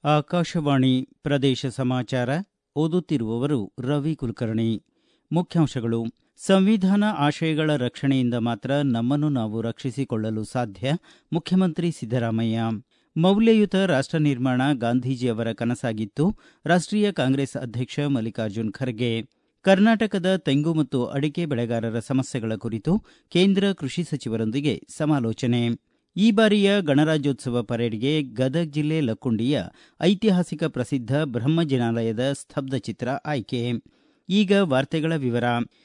ಆಕಾಶವಾಣಿ ಪ್ರದೇಶ ಸಮಾಚಾರ ಓದುತ್ತಿರುವವರು ರವಿ ಕುಲಕರ್ಣಿ ಮುಖ್ಯಾಂಶಗಳು ಸಂವಿಧಾನ ಆಶಯಗಳ ರಕ್ಷಣೆಯಿಂದ ಮಾತ್ರ ನಮ್ಮನ್ನು ನಾವು ರಕ್ಷಿಸಿಕೊಳ್ಳಲು ಸಾಧ್ಯ ಮುಖ್ಯಮಂತ್ರಿ ಸಿದ್ದರಾಮಯ್ಯ ಮೌಲ್ಯಯುತ ರಾಷ್ಟ ನಿರ್ಮಾಣ ಗಾಂಧೀಜಿಯವರ ಕನಸಾಗಿತ್ತು ರಾಷ್ಟೀಯ ಕಾಂಗ್ರೆಸ್ ಅಧ್ಯಕ್ಷ ಮಲ್ಲಿಕಾರ್ಜುನ್ ಖರ್ಗೆ ಕರ್ನಾಟಕದ ತೆಂಗು ಮತ್ತು ಅಡಿಕೆ ಬೆಳೆಗಾರರ ಸಮಸ್ಯೆಗಳ ಕುರಿತು ಕೇಂದ್ರ ಕೃಷಿ ಸಚಿವರೊಂದಿಗೆ ಸಮಾಲೋಚನೆ ಈ ಬಾರಿಯ ಗಣರಾಜ್ಯೋತ್ಸವ ಪರೇಡ್ಗೆ ಗದಗ ಜಿಲ್ಲೆ ಲಕ್ಕುಂಡಿಯ ಐತಿಹಾಸಿಕ ಪ್ರಸಿದ್ಧ ಬ್ರಹ್ಮಜಿನಾಲಯದ ಸ್ತಬ್ಧಚಿತ್ರ ಆಯ್ಕೆ ಈಗ ವಾರ್ತೆಗಳ ವಿವರ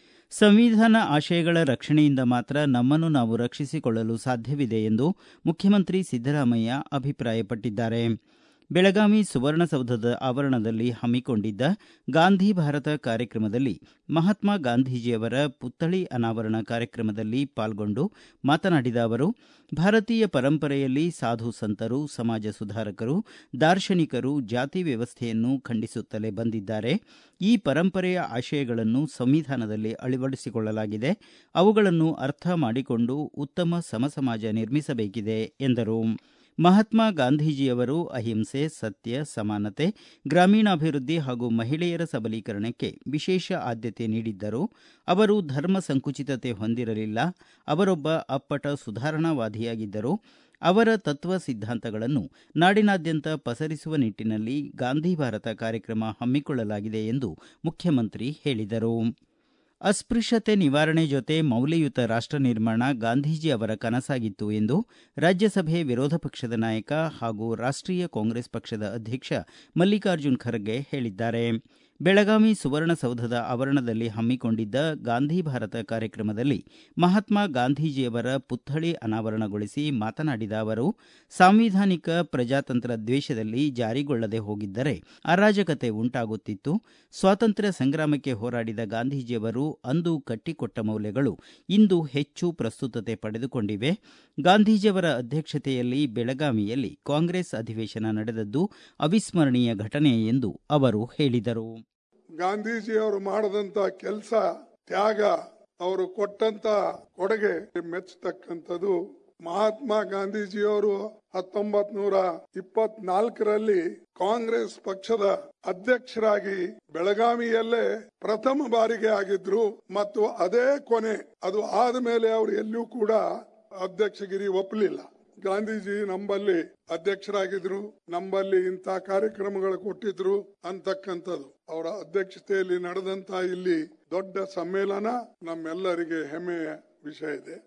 ಸಂವಿಧಾನ ಆಶಯಗಳ ರಕ್ಷಣೆಯಿಂದ ಮಾತ್ರ ನಮ್ಮನ್ನು ನಾವು ರಕ್ಷಿಸಿಕೊಳ್ಳಲು ಸಾಧ್ಯವಿದೆ ಎಂದು ಮುಖ್ಯಮಂತ್ರಿ ಸಿದ್ದರಾಮಯ್ಯ ಅಭಿಪ್ರಾಯಪಟ್ಟಿದ್ದಾರೆ ಬೆಳಗಾವಿ ಸುವರ್ಣಸೌಧದ ಆವರಣದಲ್ಲಿ ಹಮ್ಮಿಕೊಂಡಿದ್ದ ಗಾಂಧಿ ಭಾರತ ಕಾರ್ಯಕ್ರಮದಲ್ಲಿ ಮಹಾತ್ಮ ಗಾಂಧೀಜಿಯವರ ಪುತ್ಥಳಿ ಅನಾವರಣ ಕಾರ್ಯಕ್ರಮದಲ್ಲಿ ಪಾಲ್ಗೊಂಡು ಮಾತನಾಡಿದ ಅವರು ಭಾರತೀಯ ಪರಂಪರೆಯಲ್ಲಿ ಸಾಧು ಸಂತರು ಸಮಾಜ ಸುಧಾರಕರು ದಾರ್ಶನಿಕರು ಜಾತಿ ವ್ಯವಸ್ಥೆಯನ್ನು ಖಂಡಿಸುತ್ತಲೇ ಬಂದಿದ್ದಾರೆ ಈ ಪರಂಪರೆಯ ಆಶಯಗಳನ್ನು ಸಂವಿಧಾನದಲ್ಲಿ ಅಳವಡಿಸಿಕೊಳ್ಳಲಾಗಿದೆ ಅವುಗಳನ್ನು ಅರ್ಥ ಮಾಡಿಕೊಂಡು ಉತ್ತಮ ಸಮಸಮಾಜ ನಿರ್ಮಿಸಬೇಕಿದೆ ಎಂದರು ಮಹಾತ್ಮ ಗಾಂಧೀಜಿಯವರು ಅಹಿಂಸೆ ಸತ್ಯ ಸಮಾನತೆ ಗ್ರಾಮೀಣಾಭಿವೃದ್ಧಿ ಹಾಗೂ ಮಹಿಳೆಯರ ಸಬಲೀಕರಣಕ್ಕೆ ವಿಶೇಷ ಆದ್ಯತೆ ನೀಡಿದ್ದರು ಅವರು ಧರ್ಮ ಸಂಕುಚಿತತೆ ಹೊಂದಿರಲಿಲ್ಲ ಅವರೊಬ್ಬ ಅಪ್ಪಟ ಸುಧಾರಣಾವಾದಿಯಾಗಿದ್ದರು ಅವರ ತತ್ವ ಸಿದ್ಧಾಂತಗಳನ್ನು ನಾಡಿನಾದ್ಯಂತ ಪಸರಿಸುವ ನಿಟ್ಟಿನಲ್ಲಿ ಗಾಂಧಿ ಭಾರತ ಕಾರ್ಯಕ್ರಮ ಹಮ್ಮಿಕೊಳ್ಳಲಾಗಿದೆ ಎಂದು ಮುಖ್ಯಮಂತ್ರಿ ಹೇಳಿದರು ಅಸ್ಪೃಶ್ಯತೆ ನಿವಾರಣೆ ಜೊತೆ ಮೌಲ್ಯಯುತ ರಾಷ್ಟ ನಿರ್ಮಾಣ ಗಾಂಧೀಜಿ ಅವರ ಕನಸಾಗಿತ್ತು ಎಂದು ರಾಜ್ಯಸಭೆ ವಿರೋಧ ಪಕ್ಷದ ನಾಯಕ ಹಾಗೂ ರಾಷ್ಟೀಯ ಕಾಂಗ್ರೆಸ್ ಪಕ್ಷದ ಅಧ್ಯಕ್ಷ ಮಲ್ಲಿಕಾರ್ಜುನ್ ಖರ್ಗೆ ಹೇಳಿದ್ದಾರೆ ಬೆಳಗಾವಿ ಸುವರ್ಣಸೌಧದ ಆವರಣದಲ್ಲಿ ಹಮ್ಮಿಕೊಂಡಿದ್ದ ಗಾಂಧಿ ಭಾರತ ಕಾರ್ಯಕ್ರಮದಲ್ಲಿ ಮಹಾತ್ಮ ಗಾಂಧೀಜಿಯವರ ಪುತ್ಥಳಿ ಅನಾವರಣಗೊಳಿಸಿ ಮಾತನಾಡಿದ ಅವರು ಸಾಂವಿಧಾನಿಕ ಪ್ರಜಾತಂತ್ರ ದ್ವೇಷದಲ್ಲಿ ಜಾರಿಗೊಳ್ಳದೆ ಹೋಗಿದ್ದರೆ ಅರಾಜಕತೆ ಉಂಟಾಗುತ್ತಿತ್ತು ಸ್ವಾತಂತ್ರ್ಯ ಸಂಗ್ರಾಮಕ್ಕೆ ಹೋರಾಡಿದ ಗಾಂಧೀಜಿಯವರು ಅಂದು ಕಟ್ಟಿಕೊಟ್ಟ ಮೌಲ್ಯಗಳು ಇಂದು ಹೆಚ್ಚು ಪ್ರಸ್ತುತತೆ ಪಡೆದುಕೊಂಡಿವೆ ಗಾಂಧೀಜಿಯವರ ಅಧ್ಯಕ್ಷತೆಯಲ್ಲಿ ಬೆಳಗಾವಿಯಲ್ಲಿ ಕಾಂಗ್ರೆಸ್ ಅಧಿವೇಶನ ನಡೆದದ್ದು ಅವಿಸ್ಮರಣೀಯ ಘಟನೆ ಎಂದು ಅವರು ಹೇಳಿದರು ಗಾಂಧೀಜಿಯವರು ಮಾಡದಂತ ಕೆಲಸ ತ್ಯಾಗ ಅವರು ಕೊಟ್ಟಂತ ಕೊಡುಗೆ ಮೆಚ್ಚತಕ್ಕಂಥದ್ದು ಮಹಾತ್ಮ ಗಾಂಧೀಜಿಯವರು ಹತ್ತೊಂಬತ್ ನೂರ ಇಪ್ಪತ್ನಾಲ್ಕರಲ್ಲಿ ಕಾಂಗ್ರೆಸ್ ಪಕ್ಷದ ಅಧ್ಯಕ್ಷರಾಗಿ ಬೆಳಗಾವಿಯಲ್ಲೇ ಪ್ರಥಮ ಬಾರಿಗೆ ಆಗಿದ್ರು ಮತ್ತು ಅದೇ ಕೊನೆ ಅದು ಆದ ಮೇಲೆ ಅವರು ಎಲ್ಲೂ ಕೂಡ ಅಧ್ಯಕ್ಷಗಿರಿ ಒಪ್ಪಲಿಲ್ಲ ಗಾಂಧೀಜಿ ನಂಬಲ್ಲಿ ಅಧ್ಯಕ್ಷರಾಗಿದ್ರು ನಂಬಲ್ಲಿ ಇಂಥ ಕಾರ್ಯಕ್ರಮಗಳು ಕೊಟ್ಟಿದ್ರು ಅಂತಕ್ಕಂಥದ್ದು ಅವರ ಅಧ್ಯಕ್ಷತೆಯಲ್ಲಿ ನಡೆದಂತ ಇಲ್ಲಿ ದೊಡ್ಡ ಸಮ್ಮೇಳನ ನಮ್ಮೆಲ್ಲರಿಗೆ ಹೆಮ್ಮೆಯ ವಿಷಯ ಇದೆ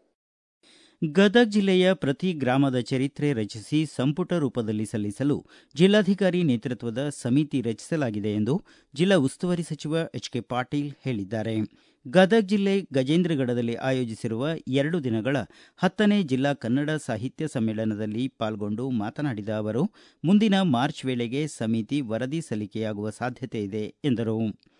ಗದಗ ಜಿಲ್ಲೆಯ ಪ್ರತಿ ಗ್ರಾಮದ ಚರಿತ್ರೆ ರಚಿಸಿ ಸಂಪುಟ ರೂಪದಲ್ಲಿ ಸಲ್ಲಿಸಲು ಜಿಲ್ಲಾಧಿಕಾರಿ ನೇತೃತ್ವದ ಸಮಿತಿ ರಚಿಸಲಾಗಿದೆ ಎಂದು ಜಿಲ್ಲಾ ಉಸ್ತುವಾರಿ ಸಚಿವ ಎಚ್ ಕೆ ಪಾಟೀಲ್ ಹೇಳಿದ್ದಾರೆ ಗದಗ ಜಿಲ್ಲೆ ಗಜೇಂದ್ರಗಡದಲ್ಲಿ ಆಯೋಜಿಸಿರುವ ಎರಡು ದಿನಗಳ ಹತ್ತನೇ ಜಿಲ್ಲಾ ಕನ್ನಡ ಸಾಹಿತ್ಯ ಸಮ್ಮೇಳನದಲ್ಲಿ ಪಾಲ್ಗೊಂಡು ಮಾತನಾಡಿದ ಅವರು ಮುಂದಿನ ಮಾರ್ಚ್ ವೇಳೆಗೆ ಸಮಿತಿ ವರದಿ ಸಲ್ಲಿಕೆಯಾಗುವ ಸಾಧ್ಯತೆ ಇದೆ ಎಂದರು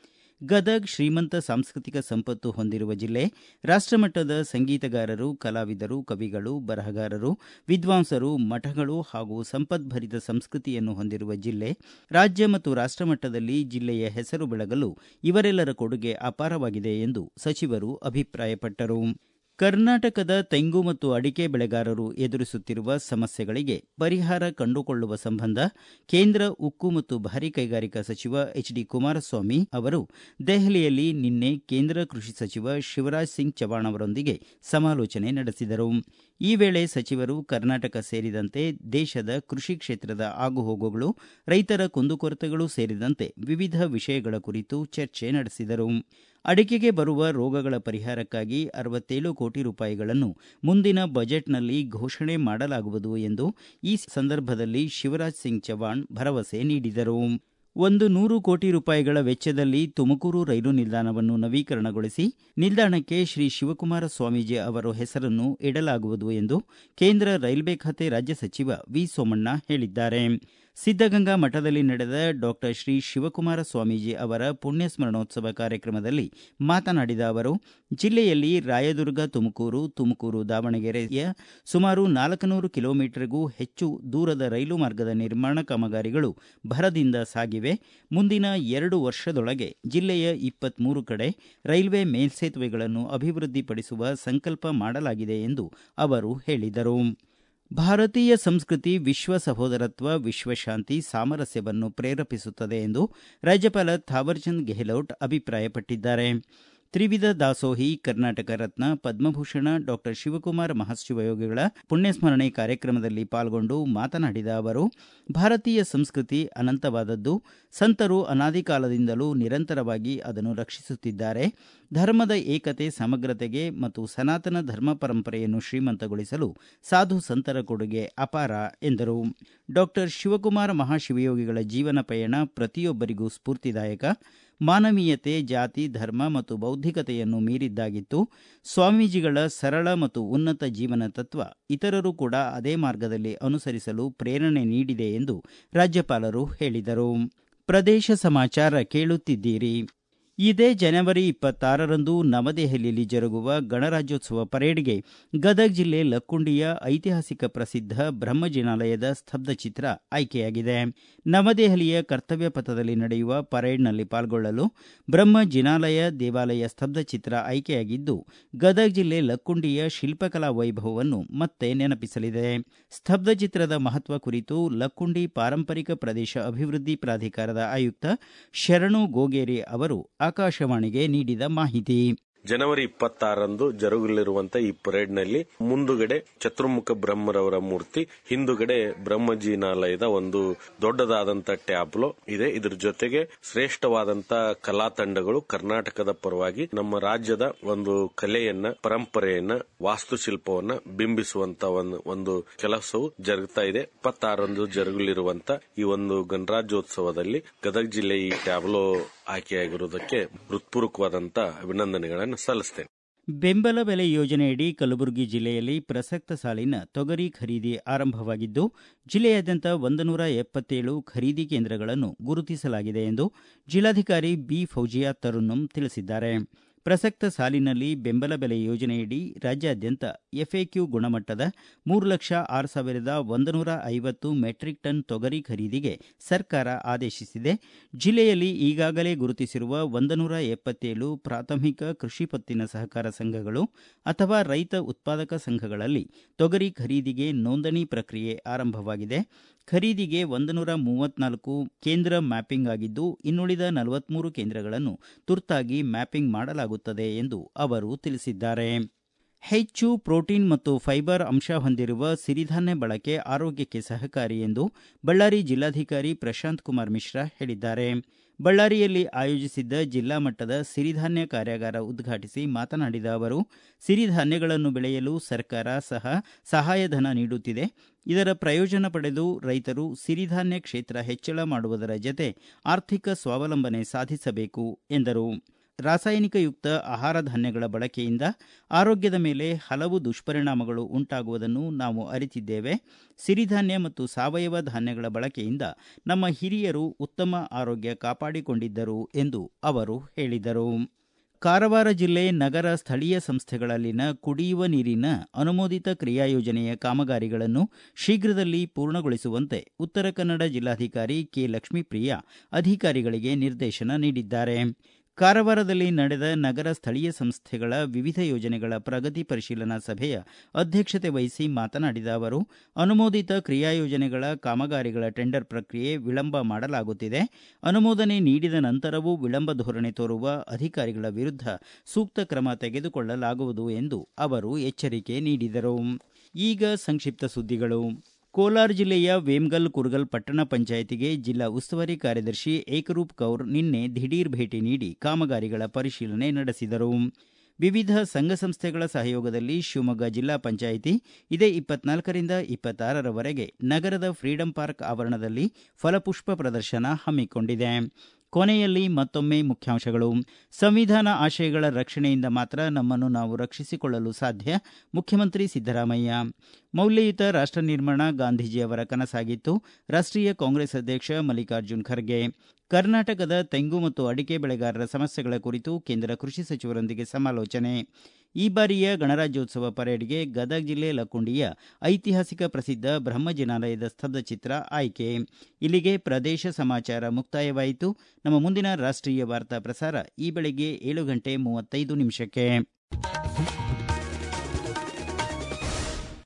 ಗದಗ್ ಶ್ರೀಮಂತ ಸಾಂಸ್ಕೃತಿಕ ಸಂಪತ್ತು ಹೊಂದಿರುವ ಜಿಲ್ಲೆ ರಾಷ್ಟಮಟ್ಟದ ಸಂಗೀತಗಾರರು ಕಲಾವಿದರು ಕವಿಗಳು ಬರಹಗಾರರು ವಿದ್ವಾಂಸರು ಮಠಗಳು ಹಾಗೂ ಸಂಪದ್ಭರಿತ ಸಂಸ್ಕೃತಿಯನ್ನು ಹೊಂದಿರುವ ಜಿಲ್ಲೆ ರಾಜ್ಯ ಮತ್ತು ರಾಷ್ಟಮಟ್ಟದಲ್ಲಿ ಜಿಲ್ಲೆಯ ಹೆಸರು ಬೆಳಗಲು ಇವರೆಲ್ಲರ ಕೊಡುಗೆ ಅಪಾರವಾಗಿದೆ ಎಂದು ಸಚಿವರು ಅಭಿಪ್ರಾಯಪಟ್ಟರು ಕರ್ನಾಟಕದ ತೆಂಗು ಮತ್ತು ಅಡಿಕೆ ಬೆಳೆಗಾರರು ಎದುರಿಸುತ್ತಿರುವ ಸಮಸ್ಯೆಗಳಿಗೆ ಪರಿಹಾರ ಕಂಡುಕೊಳ್ಳುವ ಸಂಬಂಧ ಕೇಂದ್ರ ಉಕ್ಕು ಮತ್ತು ಭಾರಿ ಕೈಗಾರಿಕಾ ಸಚಿವ ಎಚ್ ಡಿ ಕುಮಾರಸ್ವಾಮಿ ಅವರು ದೆಹಲಿಯಲ್ಲಿ ನಿನ್ನೆ ಕೇಂದ್ರ ಕೃಷಿ ಸಚಿವ ಶಿವರಾಜ್ ಸಿಂಗ್ ಚೌಹಾಣ್ ಅವರೊಂದಿಗೆ ಸಮಾಲೋಚನೆ ನಡೆಸಿದರು ಈ ವೇಳೆ ಸಚಿವರು ಕರ್ನಾಟಕ ಸೇರಿದಂತೆ ದೇಶದ ಕೃಷಿ ಕ್ಷೇತ್ರದ ಆಗುಹೋಗುಗಳು ರೈತರ ಕುಂದುಕೊರತೆಗಳು ಸೇರಿದಂತೆ ವಿವಿಧ ವಿಷಯಗಳ ಕುರಿತು ಚರ್ಚೆ ನಡೆಸಿದರು ಅಡಿಕೆಗೆ ಬರುವ ರೋಗಗಳ ಪರಿಹಾರಕ್ಕಾಗಿ ಅರವತ್ತೇಳು ಕೋಟಿ ರೂಪಾಯಿಗಳನ್ನು ಮುಂದಿನ ಬಜೆಟ್ನಲ್ಲಿ ಘೋಷಣೆ ಮಾಡಲಾಗುವುದು ಎಂದು ಈ ಸಂದರ್ಭದಲ್ಲಿ ಶಿವರಾಜ್ ಸಿಂಗ್ ಚೌಹಾಣ್ ಭರವಸೆ ನೀಡಿದರು ಒಂದು ನೂರು ಕೋಟಿ ರೂಪಾಯಿಗಳ ವೆಚ್ಚದಲ್ಲಿ ತುಮಕೂರು ರೈಲು ನಿಲ್ದಾಣವನ್ನು ನವೀಕರಣಗೊಳಿಸಿ ನಿಲ್ದಾಣಕ್ಕೆ ಶ್ರೀ ಶಿವಕುಮಾರ ಸ್ವಾಮೀಜಿ ಅವರ ಹೆಸರನ್ನು ಇಡಲಾಗುವುದು ಎಂದು ಕೇಂದ್ರ ರೈಲ್ವೆ ಖಾತೆ ರಾಜ್ಯ ಸಚಿವ ವಿ ಸೋಮಣ್ಣ ಹೇಳಿದ್ದಾರೆ ಸಿದ್ದಗಂಗಾ ಮಠದಲ್ಲಿ ನಡೆದ ಡಾಕ್ಟರ್ ಶ್ರೀ ಶಿವಕುಮಾರ ಸ್ವಾಮೀಜಿ ಅವರ ಪುಣ್ಯ ಸ್ಮರಣೋತ್ಸವ ಕಾರ್ಯಕ್ರಮದಲ್ಲಿ ಮಾತನಾಡಿದ ಅವರು ಜಿಲ್ಲೆಯಲ್ಲಿ ರಾಯದುರ್ಗ ತುಮಕೂರು ತುಮಕೂರು ದಾವಣಗೆರೆಯ ಸುಮಾರು ನಾಲ್ಕುನೂರು ಕಿಲೋಮೀಟರ್ಗೂ ಹೆಚ್ಚು ದೂರದ ರೈಲು ಮಾರ್ಗದ ನಿರ್ಮಾಣ ಕಾಮಗಾರಿಗಳು ಭರದಿಂದ ಸಾಗಿವೆ ಮುಂದಿನ ಎರಡು ವರ್ಷದೊಳಗೆ ಜಿಲ್ಲೆಯ ಇಪ್ಪತ್ಮೂರು ಕಡೆ ರೈಲ್ವೆ ಮೇಲ್ಸೇತುವೆಗಳನ್ನು ಅಭಿವೃದ್ಧಿಪಡಿಸುವ ಸಂಕಲ್ಪ ಮಾಡಲಾಗಿದೆ ಎಂದು ಅವರು ಹೇಳಿದರು ಭಾರತೀಯ ಸಂಸ್ಕೃತಿ ವಿಶ್ವ ಸಹೋದರತ್ವ ವಿಶ್ವಶಾಂತಿ ಸಾಮರಸ್ಯವನ್ನು ಪ್ರೇರೇಪಿಸುತ್ತದೆ ಎಂದು ರಾಜ್ಯಪಾಲ ಥಾವರ್ಚಂದ್ ಗೆಹ್ಲೋಟ್ ಅಭಿಪ್ರಾಯಪಟ್ಟಿದ್ದಾರೆ ತ್ರಿವಿಧ ದಾಸೋಹಿ ಕರ್ನಾಟಕ ರತ್ನ ಪದ್ಮಭೂಷಣ ಡಾಕ್ಟರ್ ಶಿವಕುಮಾರ ಮಹಾಶಿವಯೋಗಿಗಳ ಪುಣ್ಯಸ್ಮರಣೆ ಕಾರ್ಯಕ್ರಮದಲ್ಲಿ ಪಾಲ್ಗೊಂಡು ಮಾತನಾಡಿದ ಅವರು ಭಾರತೀಯ ಸಂಸ್ಕೃತಿ ಅನಂತವಾದದ್ದು ಸಂತರು ಅನಾದಿ ಕಾಲದಿಂದಲೂ ನಿರಂತರವಾಗಿ ಅದನ್ನು ರಕ್ಷಿಸುತ್ತಿದ್ದಾರೆ ಧರ್ಮದ ಏಕತೆ ಸಮಗ್ರತೆಗೆ ಮತ್ತು ಸನಾತನ ಧರ್ಮ ಪರಂಪರೆಯನ್ನು ಶ್ರೀಮಂತಗೊಳಿಸಲು ಸಾಧು ಸಂತರ ಕೊಡುಗೆ ಅಪಾರ ಎಂದರು ಡಾಕ್ಟರ್ ಶಿವಕುಮಾರ ಮಹಾಶಿವಯೋಗಿಗಳ ಜೀವನ ಪಯಣ ಪ್ರತಿಯೊಬ್ಬರಿಗೂ ಸ್ಫೂರ್ತಿದಾಯಕ ಮಾನವೀಯತೆ ಜಾತಿ ಧರ್ಮ ಮತ್ತು ಬೌದ್ಧಿಕತೆಯನ್ನು ಮೀರಿದ್ದಾಗಿತ್ತು ಸ್ವಾಮೀಜಿಗಳ ಸರಳ ಮತ್ತು ಉನ್ನತ ಜೀವನ ತತ್ವ ಇತರರು ಕೂಡ ಅದೇ ಮಾರ್ಗದಲ್ಲಿ ಅನುಸರಿಸಲು ಪ್ರೇರಣೆ ನೀಡಿದೆ ಎಂದು ರಾಜ್ಯಪಾಲರು ಹೇಳಿದರು ಪ್ರದೇಶ ಸಮಾಚಾರ ಕೇಳುತ್ತಿದ್ದೀರಿ ಇದೇ ಜನವರಿ ಇಪ್ಪತ್ತಾರರಂದು ನವದೆಹಲಿಯಲ್ಲಿ ಜರುಗುವ ಗಣರಾಜ್ಯೋತ್ಸವ ಪರೇಡ್ಗೆ ಗದಗ ಜಿಲ್ಲೆ ಲಕ್ಕುಂಡಿಯ ಐತಿಹಾಸಿಕ ಪ್ರಸಿದ್ಧ ಬ್ರಹ್ಮಜಿನಾಲಯದ ಸ್ತಬ್ಧಚಿತ್ರ ಆಯ್ಕೆಯಾಗಿದೆ ನವದೆಹಲಿಯ ಕರ್ತವ್ಯ ಪಥದಲ್ಲಿ ನಡೆಯುವ ಪರೇಡ್ನಲ್ಲಿ ಪಾಲ್ಗೊಳ್ಳಲು ಬ್ರಹ್ಮ ಜಿನಾಲಯ ದೇವಾಲಯ ಸ್ತಬ್ಧಚಿತ್ರ ಆಯ್ಕೆಯಾಗಿದ್ದು ಗದಗ ಜಿಲ್ಲೆ ಲಕ್ಕುಂಡಿಯ ಶಿಲ್ಪಕಲಾ ವೈಭವವನ್ನು ಮತ್ತೆ ನೆನಪಿಸಲಿದೆ ಸ್ತಬ್ಧಚಿತ್ರದ ಮಹತ್ವ ಕುರಿತು ಲಕ್ಕುಂಡಿ ಪಾರಂಪರಿಕ ಪ್ರದೇಶ ಅಭಿವೃದ್ಧಿ ಪ್ರಾಧಿಕಾರದ ಆಯುಕ್ತ ಶರಣು ಗೋಗೇರಿ ಅವರು ಆಕಾಶವಾಣಿಗೆ ನೀಡಿದ ಮಾಹಿತಿ ಜನವರಿ ಇಪ್ಪತ್ತಾರಂದು ಜರುಗಲಿರುವಂತಹ ಈ ಪರೇಡ್ನಲ್ಲಿ ಮುಂದುಗಡೆ ಚತುರ್ಮುಖ ಬ್ರಹ್ಮರವರ ಮೂರ್ತಿ ಹಿಂದುಗಡೆ ಬ್ರಹ್ಮಜೀನಾಲಯದ ಒಂದು ದೊಡ್ಡದಾದಂತ ಟ್ಯಾಬ್ಲೋ ಇದೆ ಇದ್ರ ಜೊತೆಗೆ ಶ್ರೇಷ್ಠವಾದಂತ ಕಲಾ ತಂಡಗಳು ಕರ್ನಾಟಕದ ಪರವಾಗಿ ನಮ್ಮ ರಾಜ್ಯದ ಒಂದು ಕಲೆಯನ್ನ ಪರಂಪರೆಯನ್ನ ವಾಸ್ತುಶಿಲ್ಪವನ್ನ ಬಿಂಬಿಸುವಂತ ಒಂದು ಒಂದು ಕೆಲಸವು ಜರುಗ್ತಾ ಇದೆ ಇಪ್ಪತ್ತಾರಂದು ಜರುಗಲಿರುವಂತ ಈ ಒಂದು ಗಣರಾಜ್ಯೋತ್ಸವದಲ್ಲಿ ಗದಗ ಜಿಲ್ಲೆ ಈ ಟ್ಯಾಬ್ಲೋ ಆಯ್ಕೆಯಾಗಿರುವುದಕ್ಕೆ ಹೃತ್ಪೂರ್ವಕವಾದಂತ ಅಭಿನಂದನೆಗಳನ್ನು ಸಲ್ಲಿಸ್ತೇನೆ ಬೆಂಬಲ ಬೆಲೆ ಯೋಜನೆಯಡಿ ಕಲಬುರಗಿ ಜಿಲ್ಲೆಯಲ್ಲಿ ಪ್ರಸಕ್ತ ಸಾಲಿನ ತೊಗರಿ ಖರೀದಿ ಆರಂಭವಾಗಿದ್ದು ಜಿಲ್ಲೆಯಾದ್ಯಂತ ಒಂದು ನೂರ ಎಪ್ಪತ್ತೇಳು ಖರೀದಿ ಕೇಂದ್ರಗಳನ್ನು ಗುರುತಿಸಲಾಗಿದೆ ಎಂದು ಜಿಲ್ಲಾಧಿಕಾರಿ ಬಿ ಫೌಜಿಯಾ ತರುನ್ನುಂ ತಿಳಿಸಿದ್ದಾರೆ ಪ್ರಸಕ್ತ ಸಾಲಿನಲ್ಲಿ ಬೆಂಬಲ ಬೆಲೆ ಯೋಜನೆಯಡಿ ರಾಜ್ಯಾದ್ಯಂತ ಎಫ್ಎಕ್ಯೂ ಗುಣಮಟ್ಟದ ಮೂರು ಲಕ್ಷ ಆರು ಸಾವಿರದ ಒಂದು ನೂರ ಐವತ್ತು ಮೆಟ್ರಿಕ್ ಟನ್ ತೊಗರಿ ಖರೀದಿಗೆ ಸರ್ಕಾರ ಆದೇಶಿಸಿದೆ ಜಿಲ್ಲೆಯಲ್ಲಿ ಈಗಾಗಲೇ ಗುರುತಿಸಿರುವ ಒಂದು ನೂರ ಎಪ್ಪತ್ತೇಳು ಪ್ರಾಥಮಿಕ ಕೃಷಿ ಪತ್ತಿನ ಸಹಕಾರ ಸಂಘಗಳು ಅಥವಾ ರೈತ ಉತ್ಪಾದಕ ಸಂಘಗಳಲ್ಲಿ ತೊಗರಿ ಖರೀದಿಗೆ ನೋಂದಣಿ ಪ್ರಕ್ರಿಯೆ ಆರಂಭವಾಗಿದೆ ಖರೀದಿಗೆ ಒಂದು ನೂರ ಮೂವತ್ನಾಲ್ಕು ಕೇಂದ್ರ ಮ್ಯಾಪಿಂಗ್ ಆಗಿದ್ದು ಇನ್ನುಳಿದ ನಲವತ್ಮೂರು ಕೇಂದ್ರಗಳನ್ನು ತುರ್ತಾಗಿ ಮ್ಯಾಪಿಂಗ್ ಮಾಡಲಾಗುತ್ತದೆ ಎಂದು ಅವರು ತಿಳಿಸಿದ್ದಾರೆ ಹೆಚ್ಚು ಪ್ರೋಟೀನ್ ಮತ್ತು ಫೈಬರ್ ಅಂಶ ಹೊಂದಿರುವ ಸಿರಿಧಾನ್ಯ ಬಳಕೆ ಆರೋಗ್ಯಕ್ಕೆ ಸಹಕಾರಿ ಎಂದು ಬಳ್ಳಾರಿ ಜಿಲ್ಲಾಧಿಕಾರಿ ಪ್ರಶಾಂತ್ ಕುಮಾರ್ ಮಿಶ್ರಾ ಹೇಳಿದ್ದಾರೆ ಬಳ್ಳಾರಿಯಲ್ಲಿ ಆಯೋಜಿಸಿದ್ದ ಜಿಲ್ಲಾ ಮಟ್ಟದ ಸಿರಿಧಾನ್ಯ ಕಾರ್ಯಾಗಾರ ಉದ್ಘಾಟಿಸಿ ಮಾತನಾಡಿದ ಅವರು ಸಿರಿಧಾನ್ಯಗಳನ್ನು ಬೆಳೆಯಲು ಸರ್ಕಾರ ಸಹ ಸಹಾಯಧನ ನೀಡುತ್ತಿದೆ ಇದರ ಪ್ರಯೋಜನ ಪಡೆದು ರೈತರು ಸಿರಿಧಾನ್ಯ ಕ್ಷೇತ್ರ ಹೆಚ್ಚಳ ಮಾಡುವುದರ ಜತೆ ಆರ್ಥಿಕ ಸ್ವಾವಲಂಬನೆ ಸಾಧಿಸಬೇಕು ಎಂದರು ರಾಸಾಯನಿಕಯುಕ್ತ ಆಹಾರ ಧಾನ್ಯಗಳ ಬಳಕೆಯಿಂದ ಆರೋಗ್ಯದ ಮೇಲೆ ಹಲವು ದುಷ್ಪರಿಣಾಮಗಳು ಉಂಟಾಗುವುದನ್ನು ನಾವು ಅರಿತಿದ್ದೇವೆ ಸಿರಿಧಾನ್ಯ ಮತ್ತು ಸಾವಯವ ಧಾನ್ಯಗಳ ಬಳಕೆಯಿಂದ ನಮ್ಮ ಹಿರಿಯರು ಉತ್ತಮ ಆರೋಗ್ಯ ಕಾಪಾಡಿಕೊಂಡಿದ್ದರು ಎಂದು ಅವರು ಹೇಳಿದರು ಕಾರವಾರ ಜಿಲ್ಲೆ ನಗರ ಸ್ಥಳೀಯ ಸಂಸ್ಥೆಗಳಲ್ಲಿನ ಕುಡಿಯುವ ನೀರಿನ ಅನುಮೋದಿತ ಕ್ರಿಯಾ ಯೋಜನೆಯ ಕಾಮಗಾರಿಗಳನ್ನು ಶೀಘ್ರದಲ್ಲಿ ಪೂರ್ಣಗೊಳಿಸುವಂತೆ ಉತ್ತರ ಕನ್ನಡ ಜಿಲ್ಲಾಧಿಕಾರಿ ಕೆ ಲಕ್ಷ್ಮೀಪ್ರಿಯ ಅಧಿಕಾರಿಗಳಿಗೆ ನಿರ್ದೇಶನ ನೀಡಿದ್ದಾರೆ ಕಾರವಾರದಲ್ಲಿ ನಡೆದ ನಗರ ಸ್ಥಳೀಯ ಸಂಸ್ಥೆಗಳ ವಿವಿಧ ಯೋಜನೆಗಳ ಪ್ರಗತಿ ಪರಿಶೀಲನಾ ಸಭೆಯ ಅಧ್ಯಕ್ಷತೆ ವಹಿಸಿ ಮಾತನಾಡಿದ ಅವರು ಅನುಮೋದಿತ ಕ್ರಿಯಾ ಯೋಜನೆಗಳ ಕಾಮಗಾರಿಗಳ ಟೆಂಡರ್ ಪ್ರಕ್ರಿಯೆ ವಿಳಂಬ ಮಾಡಲಾಗುತ್ತಿದೆ ಅನುಮೋದನೆ ನೀಡಿದ ನಂತರವೂ ವಿಳಂಬ ಧೋರಣೆ ತೋರುವ ಅಧಿಕಾರಿಗಳ ವಿರುದ್ಧ ಸೂಕ್ತ ಕ್ರಮ ತೆಗೆದುಕೊಳ್ಳಲಾಗುವುದು ಎಂದು ಅವರು ಎಚ್ಚರಿಕೆ ನೀಡಿದರು ಈಗ ಸಂಕ್ಷಿಪ್ತ ಸುದ್ದಿಗಳು ಕೋಲಾರ ಜಿಲ್ಲೆಯ ವೇಮಗಲ್ ಕುರಗಲ್ ಪಟ್ಟಣ ಪಂಚಾಯಿತಿಗೆ ಜಿಲ್ಲಾ ಉಸ್ತುವಾರಿ ಕಾರ್ಯದರ್ಶಿ ಏಕರೂಪ್ ಕೌರ್ ನಿನ್ನೆ ದಿಢೀರ್ ಭೇಟಿ ನೀಡಿ ಕಾಮಗಾರಿಗಳ ಪರಿಶೀಲನೆ ನಡೆಸಿದರು ವಿವಿಧ ಸಂಘ ಸಂಸ್ಥೆಗಳ ಸಹಯೋಗದಲ್ಲಿ ಶಿವಮೊಗ್ಗ ಜಿಲ್ಲಾ ಪಂಚಾಯಿತಿ ಇದೇ ಇಪ್ಪತ್ನಾಲ್ಕರಿಂದ ಇಪ್ಪತ್ತಾರರವರೆಗೆ ನಗರದ ಫ್ರೀಡಂ ಪಾರ್ಕ್ ಆವರಣದಲ್ಲಿ ಫಲಪುಷ್ಪ ಪ್ರದರ್ಶನ ಹಮ್ಮಿಕೊಂಡಿದೆ ಕೊನೆಯಲ್ಲಿ ಮತ್ತೊಮ್ಮೆ ಮುಖ್ಯಾಂಶಗಳು ಸಂವಿಧಾನ ಆಶಯಗಳ ರಕ್ಷಣೆಯಿಂದ ಮಾತ್ರ ನಮ್ಮನ್ನು ನಾವು ರಕ್ಷಿಸಿಕೊಳ್ಳಲು ಸಾಧ್ಯ ಮುಖ್ಯಮಂತ್ರಿ ಸಿದ್ದರಾಮಯ್ಯ ಮೌಲ್ಯಯುತ ರಾಷ್ಟ ನಿರ್ಮಾಣ ಗಾಂಧೀಜಿಯವರ ಕನಸಾಗಿತ್ತು ರಾಷ್ಟೀಯ ಕಾಂಗ್ರೆಸ್ ಅಧ್ಯಕ್ಷ ಮಲ್ಲಿಕಾರ್ಜುನ್ ಖರ್ಗೆ ಕರ್ನಾಟಕದ ತೆಂಗು ಮತ್ತು ಅಡಿಕೆ ಬೆಳೆಗಾರರ ಸಮಸ್ಯೆಗಳ ಕುರಿತು ಕೇಂದ್ರ ಕೃಷಿ ಸಚಿವರೊಂದಿಗೆ ಸಮಾಲೋಚನೆ ಈ ಬಾರಿಯ ಗಣರಾಜ್ಯೋತ್ಸವ ಪರೇಡ್ಗೆ ಗದಗ ಜಿಲ್ಲೆ ಲಕ್ಕುಂಡಿಯ ಐತಿಹಾಸಿಕ ಪ್ರಸಿದ್ಧ ಬ್ರಹ್ಮಜಿನಾಲಯದ ಸ್ತಬ್ಧಚಿತ್ರ ಆಯ್ಕೆ ಇಲ್ಲಿಗೆ ಪ್ರದೇಶ ಸಮಾಚಾರ ಮುಕ್ತಾಯವಾಯಿತು ನಮ್ಮ ಮುಂದಿನ ರಾಷ್ಟೀಯ ವಾರ್ತಾ ಪ್ರಸಾರ ಈ ಬೆಳಗ್ಗೆ ಏಳು ಗಂಟೆ ಮೂವತ್ತೈದು ನಿಮಿಷಕ್ಕೆ